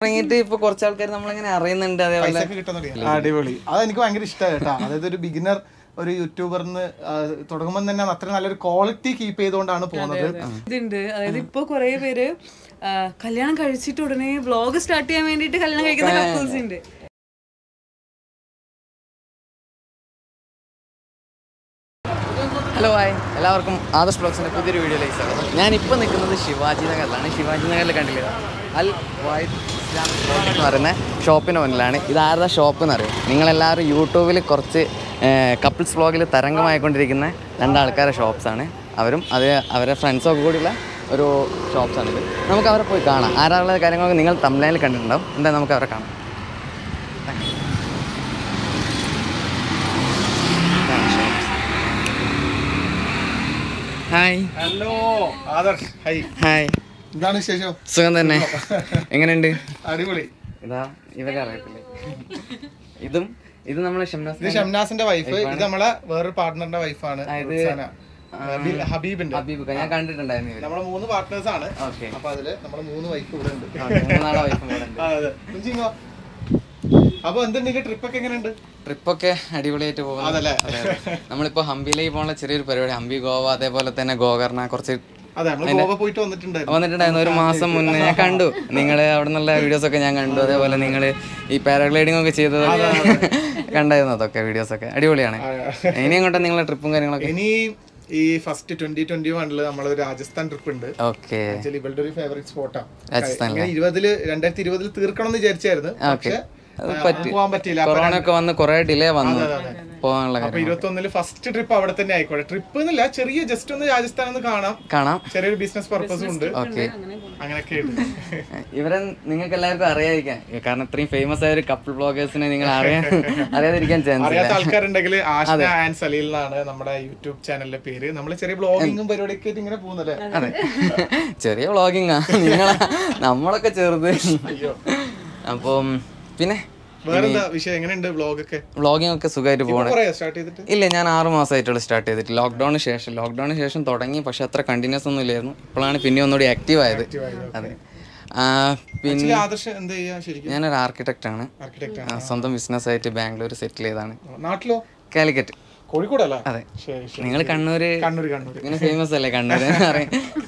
തുടങ്ങിയിട്ട് ഇപ്പൊ കുറച്ച് ആൾക്കാർ നമ്മളിങ്ങനെ അറിയുന്നുണ്ട് അതേപോലെ പൈസ ഒക്കെ കിട്ടാൻ തുടങ്ങി അടിപൊളി അത് എനിക്ക് ഭയങ്കര ഇഷ്ടമായി കേട്ടോ അതായത് ഒരു ബിഗിനർ ഒരു യൂട്യൂബറിന് തുടങ്ങുമ്പോൾ തന്നെ അത്ര നല്ലൊരു ക്വാളിറ്റി കീപ്പ് ചെയ്തുകൊണ്ടാണ് പോകുന്നത് ഇതുണ്ട് അതായത് ഇപ്പൊ കുറെ പേര് ആ, കല്യാണം കഴിച്ചിട്ട് ഉടനെ വ്ളോഗ് സ്റ്റാർട്ട് ചെയ്യാൻ വേണ്ടിട്ട് കല്യാണം കഴിക്കുന്ന കപ്പിൾസ് ഉണ്ട് ഹലോ ഹായ് എല്ലാവർക്കും ആദർശ് ബ്ലോഗ്സിൻ്റെ പുതിയൊരു വീഡിയോയിലേക്ക് സ്വാഗതം ഞാനിപ്പോൾ നിൽക്കുന്നത് ശിവാജി നഗറിലാണ് ശിവാജി നഗറിൽ കണ്ടില്ലേ അൽ വൈദ് ഇസ്ലാമിക് ബ്ലോഗ് എന്ന് പറയുന്ന ഷോപ്പിന് മുന്നിലാണ് ഇത് ആരുടെ ഷോപ്പ് എന്ന് അറിയും നിങ്ങളെല്ലാവരും യൂട്യൂബിൽ കുറച്ച് കപ്പിൾസ് വ്ളോഗിൽ തരംഗമായിക്കൊണ്ടിരിക്കുന്ന രണ്ടാൾക്കാരുടെ ഷോപ്സാണ് അവരും അത് അവരുടെ ഫ്രണ്ട്സൊക്കെ കൂടിയുള്ള ഒരു ഷോപ്സാണിത് നമുക്ക് അവരെ പോയി കാണാം ആരാളുള്ള കാര്യങ്ങളൊക്കെ നിങ്ങൾ തമിഴ്നാട്ടിൽ കണ്ടിട്ടുണ്ടാവും എന്താ നമുക്ക് അവരെ കാണാം hi hello Adarsh hi hi എന്താണ് വിശേഷം സുഖം തന്നെ എങ്ങനെയുണ്ട് അടിപൊളി ഇതാ ഇവരെ അറിയത്തില്ലേ ഇതും ഇത് നമ്മളെ ഷംനാസ് ഇത് ഷംനാസിന്റെ വൈഫ് ഇത് നമ്മളെ വേറൊരു പാർട്ട്ണറിന്റെ വൈഫാണ് ഇത് ഹബീബിന്റെ ഹബീബ് ഞാൻ കണ്ടിട്ടുണ്ടായിരുന്നു ഇവര് നമ്മളെ മൂന്ന് പാർട്ട്നേഴ്സ് ആണ് ഓക്കെ അപ്പൊ അതില് നമ്മളെ മൂന്ന് വൈഫ് ഇവിടെ ഉണ്ട് മൂന്നാളെ വൈഫും കൂടെ ഉണ്ട് ആ, അതെ കുഞ്ചിങ്ങോ അപ്പൊ എന്തുണ്ടെങ്കിൽ ട്രിപ്പ് ഒക്കെ എങ്ങനെയുണ്ട് ട്രിപ്പൊക്കെ അടിപൊളിയായിട്ട് പോകുന്നു അതല്ലേ അതെ, അതെ. നമ്മളിപ്പോ ഹംപിയിലേക്ക് പോകാനുള്ള ചെറിയൊരു പരിപാടി ഹംപി ഗോവ അതേപോലെ തന്നെ ഗോകർണ കുറച്ച് അതെ നമ്മൾ ഗോവ പോയിട്ട് വന്നിട്ടുണ്ടായിരുന്നു വന്നിട്ടുണ്ടായിരുന്നു ഒരു മാസം മുന്നേ ഞാൻ കണ്ടു നിങ്ങൾ അവിടെ നിന്നുള്ള വീഡിയോസ് ഒക്കെ ഞാൻ കണ്ടു അതേപോലെ നിങ്ങൾ ഈ പാരാഗ്ലൈഡിംഗ് ഒക്കെ ചെയ്തത് കണ്ടായിരുന്നു അതൊക്കെ വീഡിയോസ് ഒക്കെ അടിപൊളിയാണ് ഇനി അങ്ങോട്ടാ നിങ്ങളെ ട്രിപ്പും കാര്യങ്ങളൊക്കെ ഇനി ഈ ഫസ്റ്റ് ട്വന്റി ട്വന്റി വണ്ണില് നമ്മള് രാജസ്ഥാൻ ട്രിപ്പ് ഉണ്ട് ഓക്കെ ആക്ച്വലി ഇവളുടെ ഒരു ഫേവറേറ്റ് സ്പോട്ടാണ് രാജസ്ഥാനിലെ ഇങ്ങനെ ഇരുപതില് രണ്ടായിരത്തി ഇരുപതിൽ തീർക്കണം എന്ന് വിചാരിച്ചായിരുന്നു പക്ഷെ പോകാൻ പറ്റിയില്ല അപ്പൊ കൊറോണ ഒക്കെ വന്ന് കുറെ ഡിലേ വന്നു പോകാനുള്ള അപ്പൊ കാര്യം ഇരുപത്തി ഒന്നില് ഫസ്റ്റ് ട്രിപ്പ് അവിടെ തന്നെ ആയിക്കോട്ടെ ട്രിപ്പ് എന്നില്ല ചെറിയ ജസ്റ്റ് ഒന്ന് രാജസ്ഥാൻ ഒന്ന് കാണാം കാണാം ചെറിയൊരു ബിസിനസ് പർപ്പസും ഉണ്ട് ഓക്കെ അങ്ങനെയൊക്കെ ഉണ്ട് ഇവരെ നിങ്ങൾക്ക് എല്ലാവർക്കും അറിയാതിരിക്കാൻ കാരണം ഇത്രയും ഫേമസ് ആയ ഒരു കപ്പിൾ ബ്ലോഗേഴ്സിനെ നിങ്ങൾ അറിയാൻ അറിയാതിരിക്കാൻ ചാൻസ് ഇല്ല അറിയാത്ത ആൾക്കാരുണ്ടെങ്കിൽ ആഷ്ന ആൻഡ് സലീൽ എന്നാണ് നമ്മുടെ യൂട്യൂബ് ചാനലിന്റെ പേര് നമ്മൾ ചെറിയ ബ്ലോഗിങ്ങും പരിപാടിയൊക്കെ ആയിട്ട് ഇങ്ങനെ പോകുന്നല്ലേ അതെ ചെറിയ വ്ളോഗിങ് ആ നിങ്ങളാ നമ്മളൊക്കെ ചെറുത് അപ്പം പിന്നെ വേറെന്താ വിഷയം എങ്ങനെയുണ്ട് ബ്ലോഗൊക്കെ വ്ളോഗിംഗ് ഒക്കെ സുഖമായിട്ട് പോകണം പറയാ സ്റ്റാർട്ട് ചെയ്തിട്ട് ഇല്ല ഞാൻ ആറ് മാസമായിട്ടുള്ള സ്റ്റാർട്ട് ചെയ്തിട്ട് ലോക്ക്ഡൌണിന് ശേഷം ലോക്ക്ഡൌണിന് ശേഷം തുടങ്ങി പക്ഷെ അത്ര കണ്ടിന്യൂസ് ഒന്നും ഇല്ലായിരുന്നു ഇപ്പോഴാണ് പിന്നെ ഒന്നുകൂടി ആക്റ്റീവ് ആയത് അതെ ആ, പിന്നെ ആക്ച്വലി ആദർശ് എന്താ ചെയ്യാ ശരിക്കും ഞാനൊരു ആർക്കിടെക്റ്റ് ആണ് ആർക്കിടെക്ട് ആ, സ്വന്തം ബിസിനസ് ആയിട്ട് ബാംഗ്ലൂർ സെറ്റിൽ ചെയ്താണ് നാട്ടിലോ കാലിക്കറ്റ് കോഴിക്കോടല്ല അതെ ശരി ശരി നിങ്ങൾ കണ്ണൂര് കണ്ണൂര് കണ്ണൂര് ഇങ്ങനെ ഫേമസ് അല്ലേ കണ്ണൂര് അറിയാം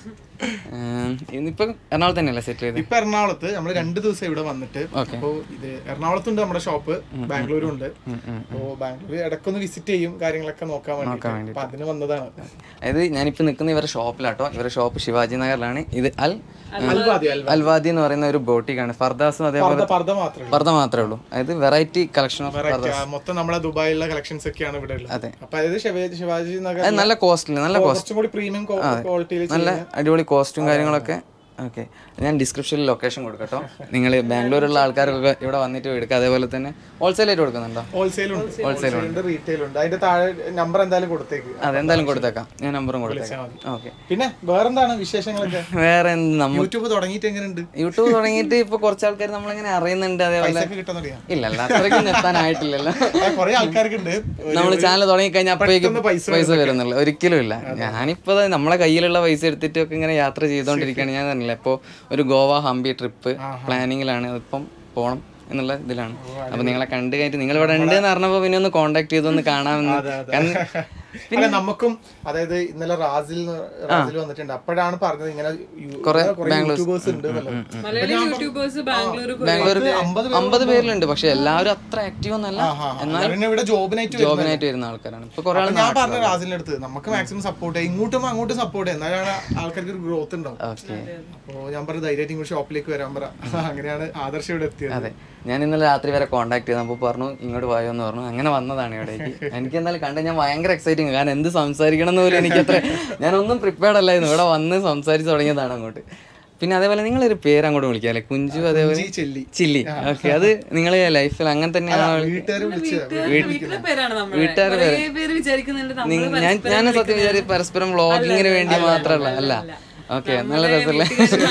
ഇന്നിപ്പോ എറണാകുളത്ത് തന്നെയല്ലേ സെറ്റിൽ ചെയ്ത് ഇപ്പൊ എറണാകുളത്ത് നമ്മൾ രണ്ട് ദിവസം ഇവിടെ വന്നിട്ട് Okay. അപ്പോ ഇത് എറണാകുളത്തുണ്ട് നമ്മുടെ ഷോപ്പ് ബാംഗ്ലൂരും ഉണ്ട് അപ്പോ ബാംഗ്ലൂർ ഇടയ്ക്കൊന്ന് വിസിറ്റ് ചെയ്യും കാര്യങ്ങളൊക്കെ നോക്കാൻ വേണ്ടി അപ്പൊ അതിന് വന്നതാണ് അതായത് ഞാനിപ്പോ നിൽക്കുന്ന ഇവരുടെ ഷോപ്പിലാട്ടോ ഇവരുടെ ഷോപ്പ് ശിവാജി നഗറിലാണ് ഇത് അൽ അൽവാദി അൽവാദി അൽവാദി എന്ന് പറയുന്ന ഒരു ബോട്ടിക്കാണ് ഫർദാസും അതേപോലെ പർദ്ദ പർദ്ദ മാത്രമേ പർദ്ദ മാത്രമേ ഉള്ളൂ അതായത് വെറൈറ്റി കളക്ഷൻ ഓഫ് ഉള്ളൂ. ആ, മൊത്തം നമ്മുടെ ദുബായിലുള്ള കളക്ഷൻസ് ഒക്കെയാണ് ഇവിടെ ഉള്ളത് അതെ. അപ്പൊ അതായത് ശിവാജി ശിവാജി നഗർ അത് നല്ല കോസ്റ്റ്ലി നല്ല കോസ്റ്റ് കുറച്ചും കൂടി പ്രീമിയം ക്വാളിറ്റിയിൽ നല്ല അടിപൊളി കോസ്റ്റും കാര്യങ്ങളൊക്കെ ഓക്കെ ഞാൻ ഡിസ്ക്രിപ്ഷനിൽ ലൊക്കേഷൻ കൊടുക്കട്ടോ നിങ്ങൾ ബാംഗ്ലൂരുള്ള ആൾക്കാർക്കൊക്കെ ഇവിടെ വന്നിട്ട് എടുക്കുക അതേപോലെ തന്നെ ഹോൾസെയിൽ ആയിട്ട് കൊടുക്കുന്നുണ്ടോ ഹോൾസെയിൽ ഉണ്ട് ഹോൾസെയിൽ ഉണ്ട് റീറ്റെയിൽ ഉണ്ട് അതിന്റെ താഴെ നമ്പർ എന്തായാലും കൊടുത്തേക്ക് അതെന്തായാലും കൊടുത്തേക്കാം ഞാൻ നമ്പറും കൊടുത്തേക്കാം ഓക്കെ പിന്നെ വേറെന്താണ് വിശേഷങ്ങളൊക്കെ വേറെ എന്ത് നമ്മ യൂട്യൂബ് തുടങ്ങിയിട്ട് എങ്ങനെയുണ്ട് യൂട്യൂബ് തുടങ്ങിയിട്ട് ഇപ്പൊ കുറച്ച് ആൾക്കാർ നമ്മളിങ്ങനെ അറിയുന്നിട്ട് അതേപോലെ പൈസ ഒക്കെ കിട്ടാൻ തുടങ്ങിയ ഇല്ല അല്ല അത്രയ്ക്കും നിർത്താനായിട്ടില്ലല്ലോ കുറെ ആൾക്കാർക്ക് ഉണ്ട് നമ്മൾ ചാനൽ തുടങ്ങി കഴിഞ്ഞാൽ അപ്പോഴേക്കും പെട്ടെന്ന് പൈസ പൈസ വരുന്നില്ല ഒരിക്കലും ഇല്ല ഞാനിപ്പോ ദേ നമ്മളെ കയ്യിലുള്ള പൈസ എടുത്തിട്ടൊക്കെ ഇങ്ങനെ യാത്ര ചെയ്തുകൊണ്ടിരിക്കുകയാണ് ഞാൻ തന്നില്ല ഇപ്പോൾ ഒരു ഗോവ ഹംപി ട്രിപ്പ് പ്ലാനിങ്ങിലാണ് ഇപ്പം പോണം എന്നുള്ള ഇതിലാണ് അപ്പൊ നിങ്ങളെ കണ്ടു കഴിഞ്ഞിട്ട് നിങ്ങൾ ഇവിടെ ഉണ്ട് എന്ന് പറഞ്ഞപ്പോ പിന്നെ ഒന്ന് കോണ്ടാക്ട് ചെയ്ത് ഒന്ന് കാണാമെന്ന് കാരണം അല്ല നമുക്കും അതായത് ഇന്നലെ റാസിൽ റാസിൽ വന്നിട്ടുണ്ട് അപ്പോഴാണ് പറഞ്ഞത് ഇങ്ങനെ യു- കുറെ കുറെ യൂട്യൂബേഴ്സ് ഉണ്ട് എന്നുള്ളത്. മലയാളി യൂട്യൂബേഴ്സ് ബാംഗ്ലൂർ ബാംഗ്ലൂർ അമ്പത് അമ്പത് പേരിലുണ്ട് പക്ഷെ എല്ലാവരും അത്ര ആക്റ്റീവ് ഒന്നല്ല എന്നാൽ പിന്നെ ഇവിടെ ജോബിനായിട്ട് ജോബിനായിട്ട് വരുന്ന ആൾക്കാരാണ് ഇപ്പൊ കുറെ ആൾ ഞാൻ പറഞ്ഞ റാസിലിന്റെ അടുത്ത് നമുക്ക് മാക്സിമം സപ്പോർട്ട് ചെയ്യാം ഇങ്ങോട്ടും അങ്ങോട്ടും സപ്പോർട്ട് ചെയ്യാം എന്നാലാണ് ആൾക്കാർക്ക് ഒരു ഗ്രോത്ത് ഉണ്ടാവും ഓക്കെ അപ്പോ ഞാൻ പറഞ്ഞു ധൈര്യമായിട്ട് ഇങ്ങോട്ട് ഷോപ്പിലേക്ക് വരാൻ പറ അങ്ങനെയാണ് ആദർശ് ഇവിടെ എത്തിയത് അതെ ഞാൻ ഇന്നലെ രാത്രി വരെ കോൺടാക്ട് ചെയ്തു അപ്പോൾ പറഞ്ഞു ഇങ്ങോട്ട് വായോ എന്ന് പറഞ്ഞു അങ്ങനെ വന്നതാണ് ഇവിടേക്ക് എനിക്ക് എന്തായാലും കണ്ട് ഞാൻ ഭയങ്കര എക്സൈറ്റിങ് കാരണം എന്ത് സംസാരിക്കണം എന്ന് പോലും എനിക്കത്ര ഞാനൊന്നും പ്രിപ്പയർഡ് അല്ലായിരുന്നു ഇവിടെ വന്ന് സംസാരിച്ച് തുടങ്ങിയതാണ് അങ്ങോട്ട് പിന്നെ അതേപോലെ നിങ്ങളൊരു പേര് അങ്ങോട്ട് വിളിക്കാം അല്ലെ കുഞ്ചു അതേപോലെ ഈ ചെല്ലി ചില്ലി ഓക്കെ അത് നിങ്ങൾ ലൈഫിൽ അങ്ങനെ തന്നെയാണോ വീട്ടുകാർ വിളിച്ച് വീട്ടിലെ പേരാണ് നമ്മൾ കുറേ പേര് വിചാരിക്കുന്നുണ്ട് നമ്മൾ നിങ്ങ- ഞാൻ ഞാൻ സത്യം വിചാരിച്ചു പരസ്പരം വ്ളോഗിങ്ങിന് വേണ്ടി മാത്രമല്ല അല്ല ഓക്കെ നല്ല രസമല്ലേ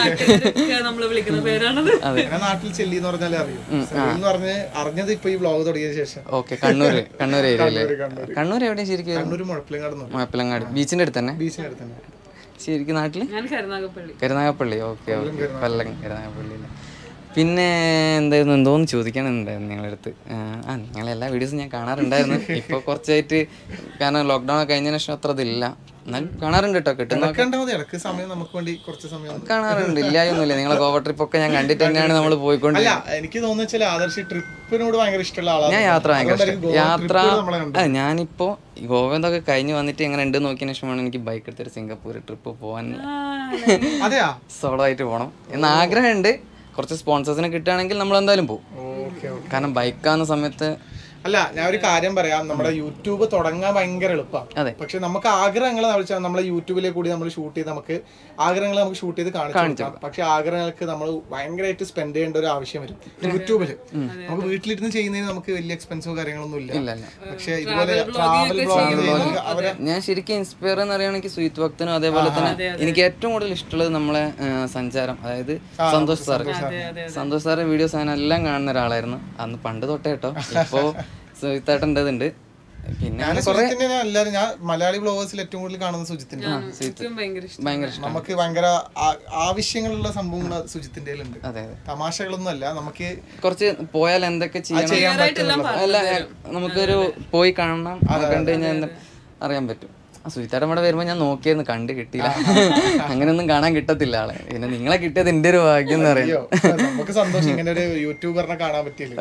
നമ്മൾ വിളിക്കുന്ന പേരാണത് ഞാൻ നാട്ടിൽ ചെല്ലി എന്ന് പറഞ്ഞാലേ അറിയൂ ചെല്ലി എന്ന് പറഞ്ഞ് അറിഞ്ഞത് ഇപ്പൊ ഈ വ്ളോഗ് തുടങ്ങിയ ശേഷം ഓക്കെ കണ്ണൂർ കണ്ണൂർ ഏരിയയിലെ കണ്ണൂര്. കണ്ണൂർ എവിടെയും ശരിക്കും കണ്ണൂര് മുഴപ്പിലങ്ങാട് മുഴപ്പിലങ്ങാട് ബീച്ചിന്റെ അടുത്ത് തന്നെ ബീച്ചിനടുത്ത് തന്നെ ശരിക്കും നാട്ടില് ഞാൻ കരുനാഗപ്പള്ളി കരുനാഗപ്പള്ളി ഓക്കെ ഓക്കെ കൊല്ലം കരുനാഗപ്പള്ളി പിന്നെ എന്തായിരുന്നു എന്തോന്ന് ചോദിക്കാനുണ്ടായിരുന്നു നിങ്ങളുടെ അടുത്ത് ആ ആ, നിങ്ങളെ എല്ലാ വീഡിയോസും ഞാൻ കാണാറുണ്ടായിരുന്നു ഇപ്പോൾ കുറച്ചായിട്ട് കാരണം ലോക്ക്ഡൗൺ ഒക്കെ കഴിഞ്ഞതിന് ശേഷം അത്ര ഇതില്ല എന്നാലും കാണാറുണ്ട് കേട്ടോ കിട്ടുന്ന ഇടക്കണ്ട മതി ഇടക്ക് സമയം നമുക്ക് വേണ്ടി കുറച്ച് സമയം കാണാറുണ്ട് ഇല്ലായൊന്നുമില്ല നിങ്ങളെ ഗോവ ട്രിപ്പ് ഒക്കെ ഞാൻ കണ്ടിട്ട് തന്നെയാണ് നമ്മൾ പോയിക്കൊണ്ട് അല്ല എനിക്ക് തോന്നുന്ന വെച്ചാൽ ആദർശ് ട്രിപ്പിനോട് ഭയങ്കര ഇഷ്ടമുള്ള ആളാണ് ഞാൻ യാത്ര ഭയങ്കര അതുകൊണ്ടായിരിക്കും ഇഷ്ടം. ഗോവ യാത്ര trip നമ്മളെ കണ്ടത്. ആ, ഞാനിപ്പോ ഈ ഗോവ എന്തൊക്കെ കഴിഞ്ഞ് വന്നിട്ട് എങ്ങനെ ഉണ്ട് നോക്കിയതിന് ശേഷമാണ് എനിക്ക് ബൈക്ക് എടുത്തൊരു സിംഗപ്പൂർ ട്രിപ്പ് പോകാൻ അതെയാ സോളോ ആയിട്ട് പോകണം എന്ന് ആഗ്രഹമുണ്ട് കുറച്ച് സ്പോൺസേഴ്സിനെ കിട്ടുകയാണെങ്കിൽ നമ്മൾ എന്തായാലും പോകും ഓക്കെ കാരണം ബൈക്കാവുന്ന സമയത്ത് അല്ല ഞാൻ ഒരു കാര്യം പറയാം നമ്മുടെ യൂട്യൂബ് തുടങ്ങാൻ ഭയങ്കര അതെ. എളുപ്പമാണ് പക്ഷെ നമുക്ക് ആഗ്രഹങ്ങൾ വെച്ചാൽ നമ്മളെ യൂട്യൂബിലെ കൂടി നമ്മൾ ഷൂട്ട് ചെയ്ത് നമുക്ക് ആഗ്രഹങ്ങൾ നമുക്ക് ഷൂട്ട് ചെയ്ത് കാണിച്ചു കൊടുക്കാം പക്ഷെ ആഗ്രഹങ്ങൾക്ക് നമ്മൾ ഭയങ്കരമായിട്ട് സ്പെൻഡ് ചെയ്യേണ്ട ഒരു ആവശ്യം വരും യൂട്യൂബില് നമുക്ക് വീട്ടിലിരുന്ന് ചെയ്യുന്നതിന് നമുക്ക് വലിയ എക്സ്പെൻസോ കാര്യങ്ങളൊന്നും ഇല്ല ഇല്ല ഇല്ല പക്ഷെ ഇതുപോലെ ട്രാവൽ ബ്ലോഗ് അവരെ ഞാൻ ശരിക്കും ഇൻസ്പയർ എന്ന് പറയുകയാണെങ്കിൽ സുയിത് ഭക്തനും അതേപോലെ തന്നെ എനിക്ക് ഏറ്റവും കൂടുതൽ ഇഷ്ടമുള്ളത് നമ്മളെ ആ, സഞ്ചാരം അതായത് സന്തോഷ് സാറ് സന്തോഷ് സാറിന്റെ വീഡിയോസ് ഞാൻ എല്ലാം കാണുന്ന ഒരാളായിരുന്നു അന്ന് പണ്ട് തൊട്ടേ കേട്ടോ ഇപ്പോ സുജിത്തേട്ടൻ്റെതുണ്ട് പിന്നെ ഞാൻ സുജിത്തിന്റെ എല്ലാവരും ഞാൻ മലയാളി ബ്ലോഗേഴ്സിൽ ഏറ്റവും കൂടുതൽ കാണുന്ന സുജിത്തിന്റെ എനിക്കും ഭയങ്കര ഇഷ്ടം ഭയങ്കര ഇഷ്ടം നമുക്ക് ഭയങ്കര ആ- ആവശ്യങ്ങളുള്ള സംഭവങ്ങൾ സുജിത്തിന്റെ ഉണ്ട് അതെ അതെ തമാശകളൊന്നും അല്ല നമുക്ക് കുറച്ച് പോയാൽ എന്തൊക്കെ ചെയ്യണം അല്ല നമുക്കൊരു പോയി കാണണം കണ്ടു കഴിഞ്ഞാൽ എന്താ അറിയാൻ പറ്റും ആ സുജിത്തേട്ടൻ ഇവിടെ വരുമ്പോൾ ഞാൻ നോക്കിയെന്ന് കണ്ട് കിട്ടിയില്ല അങ്ങനെയൊന്നും കാണാൻ കിട്ടത്തില്ല ആളെ പിന്നെ നിങ്ങളെ കിട്ടിയത് എൻ്റെ ഒരു ഭാഗ്യം എന്ന് പറയാം അയ്യോ നമുക്ക് സന്തോഷം ഇങ്ങനെ ഒരു യൂട്യൂബറിനെ കാണാൻ പറ്റിയല്ലോ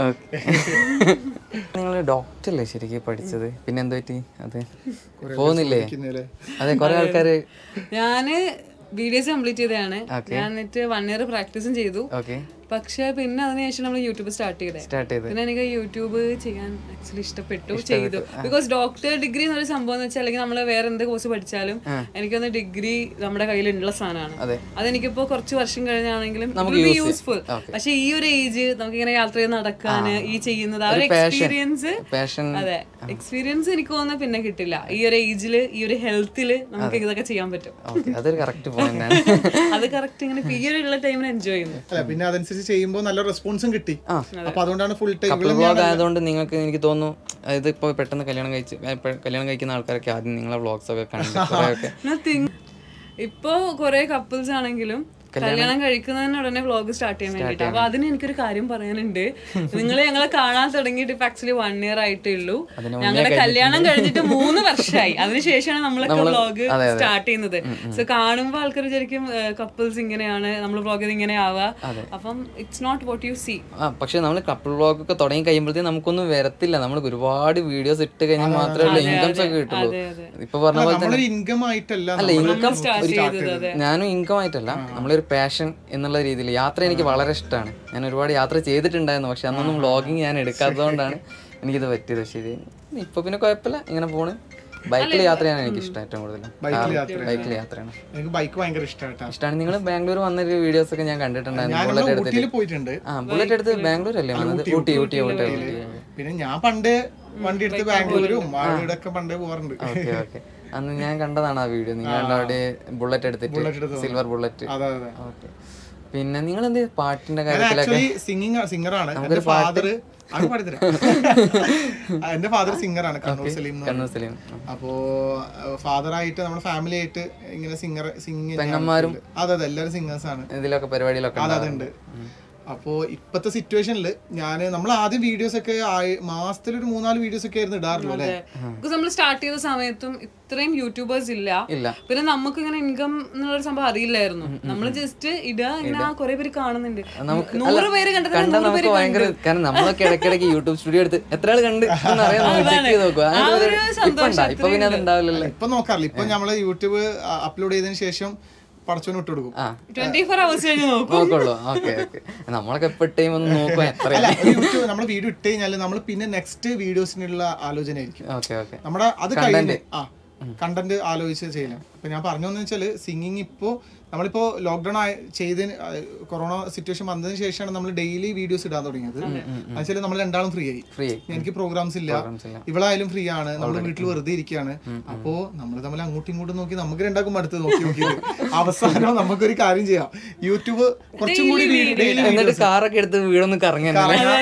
നിങ്ങൾ ഡോക്ടറല്ലേ ശരിക്കും പഠിച്ചത് പിന്നെ എന്ത് പറ്റി അത് പോകുന്നില്ലേ ഇന്നലെ. അതെ കുറെ ആൾക്കാര് ഞാന് വീഡിയോസ് കംപ്ലീറ്റ് ചെയ്തതാണ് ഞാൻ എന്നിട്ട് വൺ ഇയർ പ്രാക്ടീസും ചെയ്തു ഓക്കെ പക്ഷെ പിന്നെ അതിനുശേഷം നമ്മൾ യൂട്യൂബ് സ്റ്റാർട്ട് ചെയ്തേ സ്റ്റാർട്ട് ചെയ്ത് പിന്നെ എനിക്ക് യൂട്യൂബ് ചെയ്യാൻ ആക്ച്വലി ഇഷ്ടപ്പെട്ടു ചെയ്തു ബിക്കോസ് ഡോക്ടർ ഡിഗ്രി എന്നൊരു സംഭവം എന്ന് വെച്ചാൽ അല്ലെങ്കിൽ നമ്മൾ വേറെ എന്ത് കോഴ്സ് പഠിച്ചാലും എനിക്കൊന്ന് ഡിഗ്രി നമ്മുടെ കയ്യിലുള്ള സാധനമാണ് അതെ. അതെനിക്കിപ്പോ കുറച്ച് വർഷം കഴിഞ്ഞാണെങ്കിലും യൂസ്ഫുൾ പക്ഷെ ഈ ഒരു ഏജ് നമുക്ക് ഇങ്ങനെ യാത്ര ചെയ്ത് നടക്കാന് ഈ ചെയ്യുന്നത് ആ ഒരു എക്സ്പീരിയൻസ് പാഷൻ അതെ എക്സ്പീരിയൻസ് എനിക്ക് തോന്നുന്നത് പിന്നെ കിട്ടില്ല ഈ ഒരു ഏജില് ഈ ഒരു ഹെൽത്തില് നമുക്ക് ഇതൊക്കെ ചെയ്യാൻ പറ്റും ഓക്കെ അതൊരു കറക്റ്റ് പോയിന്റ് ആണ് അത് കറക്റ്റ് ഇങ്ങനെ ഈ ഒരു ഉള്ള ടൈമിൽ എൻജോയ് ചെയ്യുന്നു അല്ല പിന്നെ അതനുസരിച്ച് ചെയ്യുമ്പോൾ നല്ല റെസ്പോൺസും കിട്ടി അപ്പൊ അതുകൊണ്ടാണ് ഫുൾ ടൈം കപ്പിൾ വ്ളോഗ് ആയതുകൊണ്ട് നിങ്ങൾക്ക് എനിക്ക് തോന്നുന്നു അതായത് ഇപ്പോൾ പെട്ടെന്ന് കല്യാണം കഴിച്ച് ഏ, ഇപ്പൊ കല്യാണം കഴിക്കുന്ന ആൾക്കാരൊക്കെ ആദ്യം നിങ്ങളെ വ്ളോഗ്സ് ഒക്കെ കണ്ട് കുറേയൊക്കെ Nothing. ഇപ്പൊ കുറെ കപ്പിൾസ് ആണെങ്കിലും കല്യാണം കഴിക്കുന്നതിന് ഉടനെ വ്ളോഗ് സ്റ്റാർട്ട് ചെയ്യാൻ വേണ്ടിട്ട് അപ്പൊ അതിന് എനിക്കൊരു കാര്യം പറയാനുണ്ട് നിങ്ങൾ ഞങ്ങളെ കാണാൻ തുടങ്ങിയിട്ട് ഇപ്പൊ ആക്ച്വലി വൺ ഇയർ ആയിട്ടേ ഉള്ളൂ ഞങ്ങളുടെ കല്യാണം കഴിഞ്ഞിട്ട് മൂന്ന് വർഷമായി അതിനുശേഷമാണ് നമ്മളൊക്കെ വ്ളോഗ് സ്റ്റാർട്ട് ചെയ്യുന്നത് സോ കാണുമ്പോൾ ആൾക്കാർ വിചാരിക്കും കപ്പിൾസ് ഇങ്ങനെയാണ് നമ്മൾ വ്ളോഗ് ചെയ്ത് ഇങ്ങനെ ആവുക അപ്പം it's not what you see ആ പക്ഷെ നമ്മൾ കപ്പിൾ വ്ളോഗ് ഒക്കെ തുടങ്ങി കഴിയുമ്പോഴത്തേക്കും നമുക്കൊന്നും വരത്തില്ല നമ്മൾ ഒരുപാട് വീഡിയോസ് ഇട്ട് കഴിഞ്ഞാൽ മാത്രമേ ഇൻകംസ് ഒക്കെ കിട്ടുള്ളൂ ഇപ്പൊ പറഞ്ഞ പോലെ നമ്മളൊരു ഇൻകം ആയിട്ടല്ല അല്ല ഇൻകം സ്റ്റാർട്ട് ചെയ്തത് ഞാനും ഇൻകം ആയിട്ടല്ല നമ്മളൊരു പാഷൻ എന്നുള്ള രീതിയിൽ യാത്ര എനിക്ക് വളരെ ഇഷ്ടമാണ് ഞാൻ ഒരുപാട് യാത്ര ചെയ്തിട്ടുണ്ടായിരുന്നു പക്ഷെ അന്നൊന്നും വ്ളോഗിങ് ഞാൻ എടുക്കാത്തതുകൊണ്ടാണ് എനിക്കിത് പറ്റിയത് ശരി ഇപ്പൊ പിന്നെ കുഴപ്പമില്ല ഇങ്ങനെ പോണ് ബൈക്കിൽ യാത്ര ചെയ്യാൻ എനിക്ക് ഇഷ്ടം ഏറ്റവും കൂടുതൽ ബൈക്കിൽ യാത്രയാണ് എനിക്ക് ബൈക്ക് ഭയങ്കര ഇഷ്ടമായിട്ടാ ഇഷ്ടമാണ് നിങ്ങൾ ബാംഗ്ലൂർ വന്നൊരു വീഡിയോസ് ഒക്കെ ഞാൻ കണ്ടിട്ടുണ്ടായിരുന്നു ഞാൻ ബുള്ളറ്റ് എടുത്തിട്ട് ഊട്ടിയിൽ പോയിട്ടുണ്ട് ആ ബുള്ളറ്റ് എടുത്ത് ബാംഗ്ലൂർ അല്ലേ വന്നത് ഊട്ടി ഊട്ടി ഊട്ടി പിന്നെ ഞാൻ പണ്ട് വണ്ടി എടുത്ത് ബാംഗ്ലൂരും അവിടെ ഒക്കെ പണ്ടേ പോവാറുണ്ട് ഓക്കെ ഓക്കെ അന്ന് ഞാൻ കണ്ടതാണ് ആ വീഡിയോ നിങ്ങൾ അവിടെ ബുള്ളറ്റ് എടുത്തിട്ട് സിൽവർ ബുള്ളറ്റ് അതെ അതെ ഓക്കെ പിന്നെ നിങ്ങൾ എന്ത് പാട്ടിന്റെ ഞാൻ കാര്യത്തിലൊക്കെ ആക്ച്വലി സിംഗിങ് സിംഗറാണ് എന്റെ ഫാദർ അത് പാടിത്തരാം എന്റെ ഫാദർ സിംഗറാണ് കണ്ണൂർ സലീം എന്ന് കണ്ണൂർ സലീം അപ്പോ ഫാദർ ആയിട്ട് നമ്മുടെ ഫാമിലി ആയിട്ട് ഇങ്ങനെ സിംഗർ സിംഗിങ് പെങ്ങന്മാരും അതെ അതെ എല്ലാവരും സിംഗേഴ്സ് ആണ് ഇതിലൊക്കെ പരിപാടിയിലൊക്കെ അതെ ഉണ്ടാവും. അതുണ്ട് അപ്പോ ഇപ്പത്തെ സിറ്റുവേഷനിൽ ഞാൻ നമ്മൾ ആദ്യം വീഡിയോസ് ഒക്കെ മാസത്തിൽ ഒരു മൂന്നാല് വീഡിയോസ് ഒക്കെ ആയിരുന്നു ഇടാറുള്ളൂ അല്ലെ ബിക്കോസ് നമ്മൾ സ്റ്റാർട്ട് ചെയ്ത സമയത്തും ഇത്രയും യൂട്യൂബേഴ്സ് ഇല്ല ഇല്ല പിന്നെ നമുക്ക് ഇങ്ങനെ ഇൻകം എന്നുള്ളൊരു സംഭവം അറിയില്ലായിരുന്നു നമ്മൾ ജസ്റ്റ് ഇടുക ഇങ്ങനെ കുറെ പേര് കാണുന്നുണ്ട് നൂറ് പേര് കണ്ടത് കണ്ടാ നമുക്ക് ഭയങ്കര കാരണം നമ്മളൊക്കെ ഇടയ്ക്കിടയ്ക്ക് യൂട്യൂബ് സ്റ്റുഡിയോ എടുത്ത് എത്ര ആൾ കണ്ട് എന്ന് അറിയാൻ ചെക്ക് ചെയ്ത് നോക്കുക ആ ഒരു ഇപ്പൊ ഉണ്ടാ ഇപ്പൊ പിന്നെ അത് ഉണ്ടാവില്ലല്ലോ ഇപ്പൊ നോക്കാറില്ല ഇപ്പൊ നമ്മള് യൂട്യൂബ് അപ്ലോഡ് ചെയ്തതിനു ശേഷം പടച്ചോന് ഇട്ട് കൊടുക്കും ആ ട്വന്റി ഫോർ അവേഴ്സ് കഴിഞ്ഞ് നോക്കും നോക്കുള്ളൂ ഓക്കെ ഓക്കെ നമ്മളൊക്കെ എപ്പോ ടൈം ഒന്ന് നോക്കുക എത്ര അല്ല ഒരു യൂട്യൂബ് നമ്മൾ വീഡിയോ ഇട്ട് കഴിഞ്ഞാൽ നമ്മൾ പിന്നെ നെക്സ്റ്റ് വീഡിയോസിനുള്ള ആലോചന ആയിരിക്കും ഓക്കെ ഓക്കെ നമ്മുടെ അത് കഴിഞ്ഞ് ആ കണ്ടന്റ് ആലോചിച്ച് ചെയ്യണം ഇപ്പൊ ഞാൻ പറഞ്ഞു വെച്ചാൽ സിംഗിങ് ഇപ്പോ നമ്മളിപ്പോ ലോക്ക്ഡൌൺ ആയ ചെയ്തതിന് കൊറോണ സിറ്റുവേഷൻ വന്നതിന് ശേഷമാണ് നമ്മൾ ഡെയിലി വീഡിയോസ് ഇടാൻ തുടങ്ങിയത് എന്നുവെച്ചാൽ നമ്മൾ രണ്ടാളും ഫ്രീ ആയി ഫ്രീ എനിക്ക് പ്രോഗ്രാംസ് ഇല്ല ഇല്ല. ഇവളായാലും ഫ്രീ ആണ് നമ്മൾ വീട്ടിൽ വെറുതെ ഇരിക്കുകയാണ് അപ്പോ നമ്മൾ തമ്മിൽ അങ്ങോട്ടും ഇങ്ങോട്ടും നോക്കി നമുക്ക് രണ്ടാക്കും അടുത്ത് നോക്കി നോക്കിയത് അവസാനം നമുക്കൊരു കാര്യം ചെയ്യാം യൂട്യൂബ് കുറച്ചും കൂടി ഡെയിലി എന്നിട്ട് കാറൊക്കെ എടുത്ത് വീടൊന്ന് കറങ്ങാൻ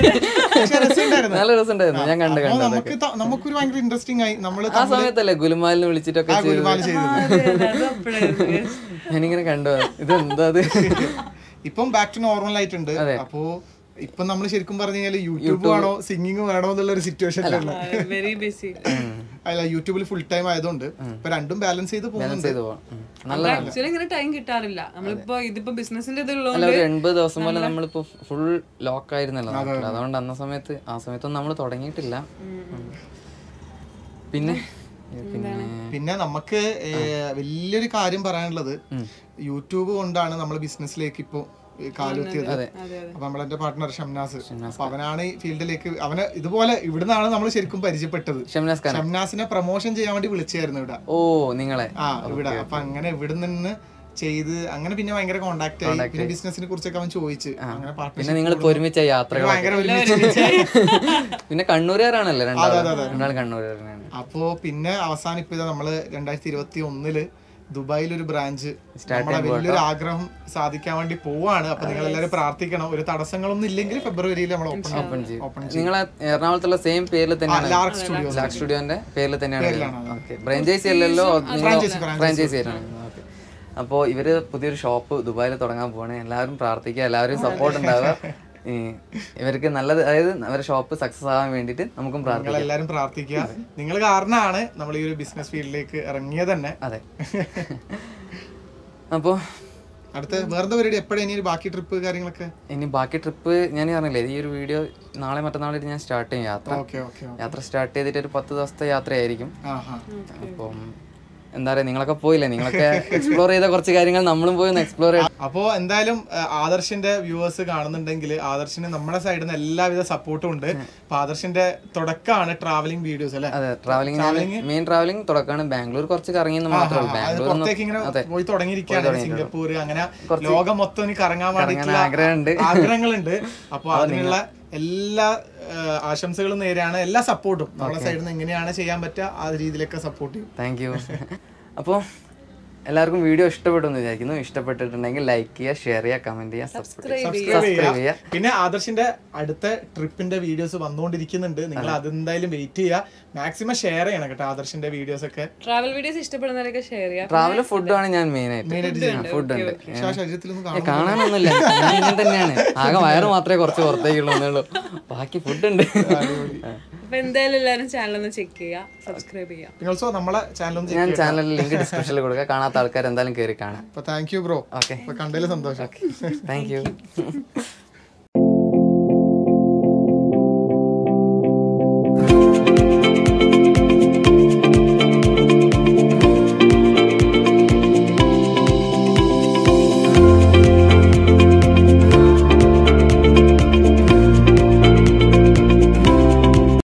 നല്ല രസമുണ്ടായിരുന്നു ഞാൻ കണ്ട് കണ്ടു നമുക്ക് ത- നമുക്കൊരു ഭയങ്കര ഇൻട്രസ്റ്റിംഗ് ആയി നമ്മള് ആ സമയത്തല്ലേ ഗുലുമാലിനെ വിളിച്ചിട്ടൊക്കെ ചെയ്തത് ഗുലുമാല് ചെയ്തത് അതെ, അതെ, അത് അപ്പഴായിരുന്നു. Yes. ഞാനിങ്ങനെ കണ്ടു ഇത് എന്താ അത് ഇപ്പം ബാക്ക് ടു നോർമൽ ആയിട്ടുണ്ട് അപ്പോ ഇപ്പം നമ്മൾ ശരിക്കും പറഞ്ഞു കഴിഞ്ഞാൽ യൂട്യൂബ് വേണോ സിംഗിങ് വേണോ എന്നുള്ള ഒരു സിറ്റുവേഷനിലാണ് വെരി ബിസി അല്ല യൂട്യൂബിൽ ഫുൾ ടൈം ആയതുകൊണ്ട് ഇപ്പൊ രണ്ടും ബാലൻസ് ചെയ്ത് പോകുന്നുണ്ട് ചെയ്തു പോവാം ഉം. നല്ല ആക്ച്വലി ഇങ്ങനെ ടൈം കിട്ടാറില്ല നമ്മളിപ്പോ ഇതിപ്പോ ബിസിനസിന്റെ അല്ല ഇതുള്ളതുകൊണ്ട് ഒരു എൺപത് ദിവസം പോലെ നമ്മളിപ്പോ ഫുൾ ലോക്ക് ആയിരുന്നല്ലോ നാട്ടില്. അതുകൊണ്ട് അന്ന സമയത്ത് ആ സമയത്തൊന്നും നമ്മൾ തുടങ്ങിയിട്ടില്ല ഉം. പിന്നെ പിന്നെ പിന്നെ നമുക്ക് ഏഹ്, വലിയൊരു കാര്യം പറയാനുള്ളത് യൂട്യൂബ് കൊണ്ടാണ് നമ്മൾ ബിസിനസ്സിലേക്ക് ഇപ്പോ കാലുത്തിയത് അപ്പൊ നമ്മളെന്റെ പാർട്ട്ണർ ഷംനാസ് അപ്പൊ അവനാണ് ഈ ഫീൽഡിലേക്ക് അവന് ഇതുപോലെ ഇവിടുന്നാണ് നമ്മൾ ശരിക്കും പരിചയപ്പെട്ടത് ഷംനാസ് ഖാൻ ഷംനാസിനെ പ്രൊമോഷൻ ചെയ്യാൻ വേണ്ടി വിളിച്ചായിരുന്നു ഇവിടെ ഓ നിങ്ങളെ ആ ഇവിടെ അപ്പൊ അങ്ങനെ ഇവിടെ നിന്ന് ചെയ്ത് അങ്ങനെ പിന്നെ ഭയങ്കര കോണ്ടാക്ട് ആയി പിന്നെ ബിസിനസിനെ കുറിച്ചൊക്കെ അവൻ ചോദിച്ചു അങ്ങനെ പിന്നെ പാർട്ട്ണർഷിപ്പ് നിങ്ങൾ ഒരുമിച്ച യാത്രകൾ ഭയങ്കര ഒരുമിച്ച് പിന്നെ കണ്ണൂരുകാരാണല്ലേ രണ്ടാളും രണ്ടാളും കണ്ണൂരുകാരനാണ് അപ്പോ പിന്നെ അവസാനം ഇപ്പൊ ഇതാ നമ്മള് രണ്ടായിരത്തി ഇരുപത്തി ഒന്നില് ദുബായിൽ ഒരു ബ്രാഞ്ച് നമ്മളെ വലിയൊരു ആഗ്രഹം സാധിക്കാൻ വേണ്ടി പോവാണ് അപ്പൊ നിങ്ങൾ എല്ലാവരും പ്രാർത്ഥിക്കണം ഒരു തടസ്സങ്ങളൊന്നും ഇല്ലെങ്കിൽ ഫെബ്രുവരിയിൽ നമ്മൾ ഓപ്പൺ ഓപ്പൺ ചെയ്യും നിങ്ങളെ എറണാകുളത്തുള്ള സെയിം പേരിൽ തന്നെയാണ് ലാർക്ക് സ്റ്റുഡിയോ ലാക്ക് സ്റ്റുഡിയോന്റെ പേരിൽ തന്നെയാണ് ഓക്കെ ഫ്രാഞ്ചൈസി അല്ലല്ലോ ഫ്രാഞ്ചൈസി ആയിട്ടാണ് ഓക്കെ അപ്പോൾ ഇവര് പുതിയൊരു ഷോപ്പ് ദുബായിൽ തുടങ്ങാൻ പോവാണ് എല്ലാവരും പ്രാർത്ഥിക്കുക എല്ലാവരും സപ്പോർട്ട് ഉണ്ടാവുക ഈ ഇവർക്ക് നല്ലത് അതായത് അവരുടെ ഷോപ്പ് സക്സസ് ആവാൻ വേണ്ടിയിട്ട് നമുക്കും പ്രാർത്ഥിക്കാം നിങ്ങൾ എല്ലാവരും പ്രാർത്ഥിക്കുക നിങ്ങൾ കാരണമാണ് നമ്മൾ ഈ ഒരു ബിസിനസ് ഫീൽഡിലേക്ക് ഇറങ്ങിയത് തന്നെ അതെ അപ്പോൾ അടുത്ത വേറെ പരിപാടി എപ്പോഴും ഇനി ഒരു ബാക്കി ട്രിപ്പ് കാര്യങ്ങളൊക്കെ ഇനി ബാക്കി ട്രിപ്പ് ഞാൻ പറഞ്ഞില്ലേ ഈ ഒരു വീഡിയോ നാളെ മറ്റന്നാളായിട്ട് ഞാൻ സ്റ്റാർട്ട് ചെയ്യും യാത്ര ഓക്കെ ഓക്കെ യാത്ര സ്റ്റാർട്ട് ചെയ്തിട്ട് ഒരു പത്ത് ദിവസത്തെ യാത്രയായിരിക്കും ആ ഹാ അപ്പം എന്താ പറയാ നിങ്ങളൊക്കെ പോയില്ലേ നിങ്ങളൊക്കെ എക്സ്പ്ലോർ ചെയ്ത കുറച്ച് കാര്യങ്ങൾ നമ്മളും പോയി ഒന്ന് എക്സ്പ്ലോർ ചെയ്ത് അപ്പോ എന്തായാലും ആ, ആദർശിന്റെ വ്യൂവേഴ്സ് കാണുന്നുണ്ടെങ്കിൽ ആദർശിന് നമ്മുടെ സൈഡിൽ നിന്ന് എല്ലാവിധ സപ്പോർട്ടും ഉണ്ട് അപ്പൊ ആദർശിന്റെ തുടക്കമാണ് ട്രാവലിംഗ് വീഡിയോസ് അല്ലെ അതെ ട്രാവലിംഗ് മെയിൻ ട്രാവലിംഗ് തുടക്കമാണ് ബാംഗ്ലൂർ കുറച്ച് കറങ്ങിയെന്ന് മാത്രമേ ഉള്ളൂ അത് ബാംഗ്ലൂർ പുറത്തേക്ക് ഇങ്ങനെ പോയി തുടങ്ങിയിരിക്കുകയാണ് സിംഗപ്പൂർ അങ്ങനെ ലോകം മൊത്തം ഇനി കറങ്ങാൻ വേണ്ടിയിട്ടുള്ള ആഗ്രഹമുണ്ട് ആഗ്രഹങ്ങളുണ്ട് അപ്പൊ അതിനുള്ള എല്ലാ ആ, ആശംസകളും നേരെയാണ് എല്ലാ സപ്പോർട്ടും നമ്മുടെ സൈഡിൽ നിന്ന് എങ്ങനെയാണ് ചെയ്യാൻ പറ്റുക ആ രീതിയിലൊക്കെ സപ്പോർട്ട് ചെയ്യും താങ്ക് യു അപ്പോൾ എല്ലാവർക്കും വീഡിയോ ഇഷ്ടപ്പെട്ടു എന്ന് വിചാരിക്കുന്നു ഇഷ്ടപ്പെട്ടിട്ടുണ്ടെങ്കിൽ ലൈക്ക് ചെയ്യുക ഷെയർ ചെയ്യുക കമന്റ് ചെയ്യുക സബ്സ്ക്രൈബ് സബ്സ്ക്രൈബ് ചെയ്യുക പിന്നെ ആദർശിന്റെ അടുത്ത ട്രിപ്പിന്റെ വീഡിയോസ് വന്നുകൊണ്ടിരിക്കുന്നുണ്ട് നിങ്ങൾ അതെന്തായാലും വെയിറ്റ് ചെയ്യുക മാക്സിമം ഷെയർ ചെയ്യണം കേട്ടോ ആദർശിന്റെ വീഡിയോസ് ഒക്കെ ട്രാവൽ വീഡിയോസ് ഇഷ്ടപ്പെടുന്നവരൊക്കെ ഷെയർ ചെയ്യാം ട്രാവൽ ഫുഡാണ് ഞാൻ മെയിൻ ആയിട്ട് ഫുഡ് ഉണ്ട് പക്ഷെ ആ ശരീരത്തിലൊന്നും ഏ, കാണാനൊന്നുമില്ല ഞാൻ ഇങ്ങനെ തന്നെയാണ് ആകെ വയറ് മാത്രമേ കുറച്ച് പുറത്തേക്കുള്ളൂ എന്നുള്ളൂ ബാക്കി ഫുഡ് ഉണ്ട് അപ്പൊ എന്തായാലും എല്ലാവരും ചാനൽ ഒന്ന് ചെക്ക് ചെയ്യുക സബ്സ്ക്രൈബ് ചെയ്യുക പിന്നെ ഓൾസോ നമ്മളെ ചാനലൊന്നും ഞാൻ ചാനലിൽ ലിങ്ക് ഡിസ്ക്രിപ്ഷനിൽ കൊടുക്കുക കാണാത്ത ആൾക്കാർ എന്തായാലും കയറി കാണാം അപ്പൊ താങ്ക് യു ബ്രോ ഓക്കെ അപ്പൊ കണ്ടതിൽ സന്തോഷം താങ്ക് യു